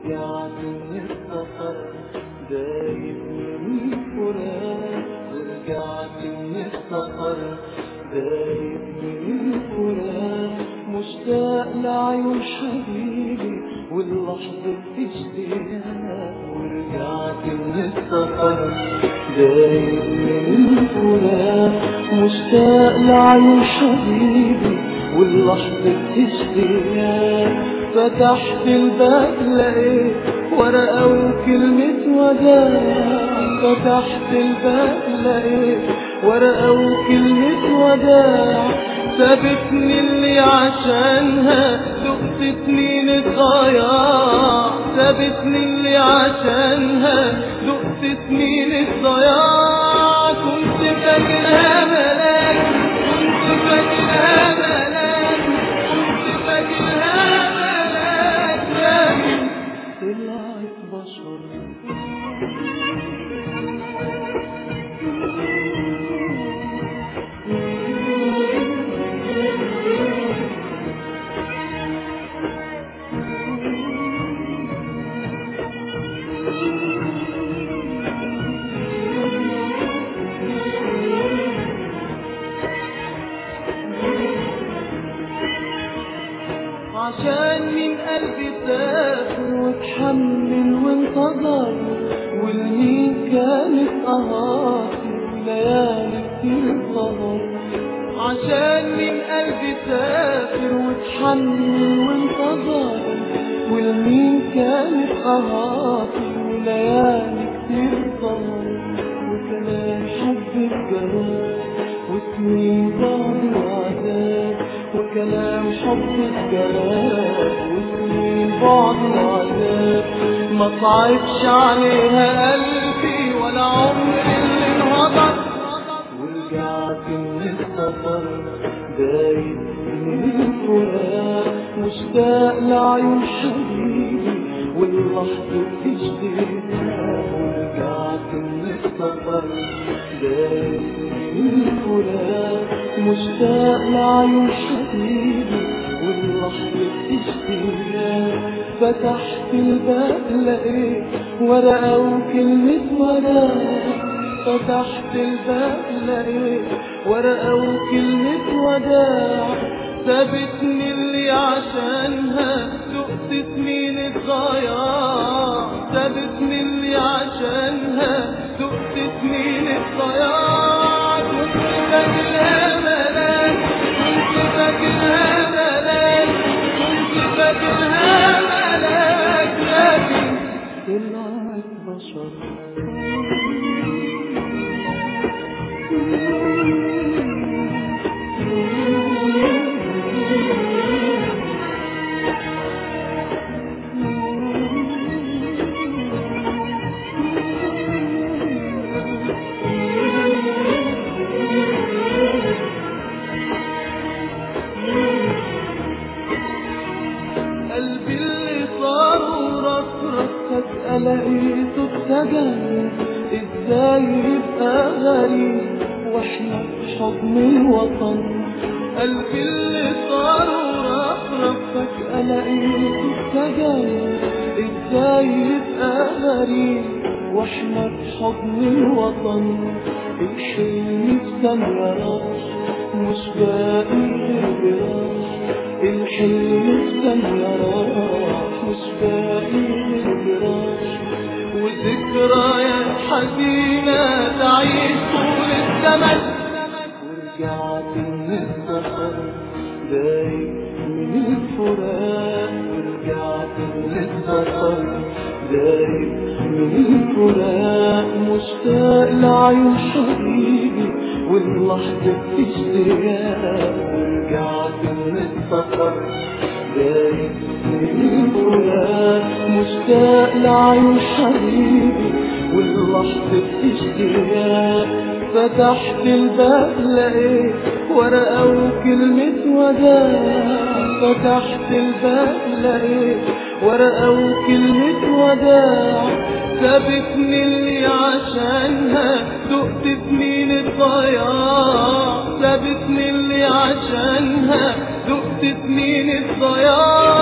ورجعت من السفر دايب من الفراق ورجعت من السفر دايب من الفراق مشتاق لعيون حبيبي واللحظة اشتياق ورجعت من السفر دايب من الفراق مشتاق لعيون حبيبي واللحظة اشتياق فتحت الباب لقيت ورقة وكلمة وداع فتحت الباب لقيت ورقة وكلمة وداع سابتني اللي عشانها دقت سنين الضياع سابتني اللي عشانها دقت سنين الضياع كنت فاكرها ملاك كنت فاكرها ملاك كنت فاكرها ملاك لكن طلعت بشر عشان من قلبي سافر واتحمل وانتظر والمين كانت قهاتي وليالي كتير ظهر عشان من قلبي سافر واتحمل وانتظر والمين كانت قهاتي وليالي كتير ظهر وكلام حب الجمال وسنين بعد وعذاب وكلام حب الجلال وسنين بعد وعذاب ما صعبش عليها قلبي ولا عمري اللي انهضر ورجعت من السفر دايب من الفراق مشتاق لعيون حبيبي واللحظة تشتيها ورجعت من السفر دايب من الفراق مشتاق لعيون حبيبي واللحظة تشتيها فتحت الباب لقيت ورقة وكلمة وداع فتحت الباب لقيت ورقة وكلمة وداع سابتني اللي عشانها دقت سنين الضياع سابتني اللي عشانها دقت سنين الضياع كنت فاكرها ملاك كنت فاكرها ملاك كنت فاكرها ملاك لكن طلعت بشر قلبي اللي صار ورفرفك لقيته اتسجن ازاي يبقى غريب واحنا في حضن الوطن قلبي اللي صار ورفرفك لقيته اتسجن ازاي يبقى غريب واحنا في حضن الوطن الحلم في ثانية راح مش باقي غير جراح الحلم في ثانية راح مش باقي غير جراح وذكريات حزينة تعيش طول الزمن ورجعت من السفر دايب من الفراق ورجعت من السفر دايب من الفراق مشتاق لعيون حبيبي واللحظة اشتياق ورجعت من السفر دايب من الفراق مشتاق لعيون حبيبي واللحظة اشتياق فتحت الباب لقيت ورقة وكلمة وداع فتحت الباب لقيت ورقة وكلمة وداع سابتني اللي عشانها دقت سنين الضياع سابتني اللي عشانها دقت سنين الضياع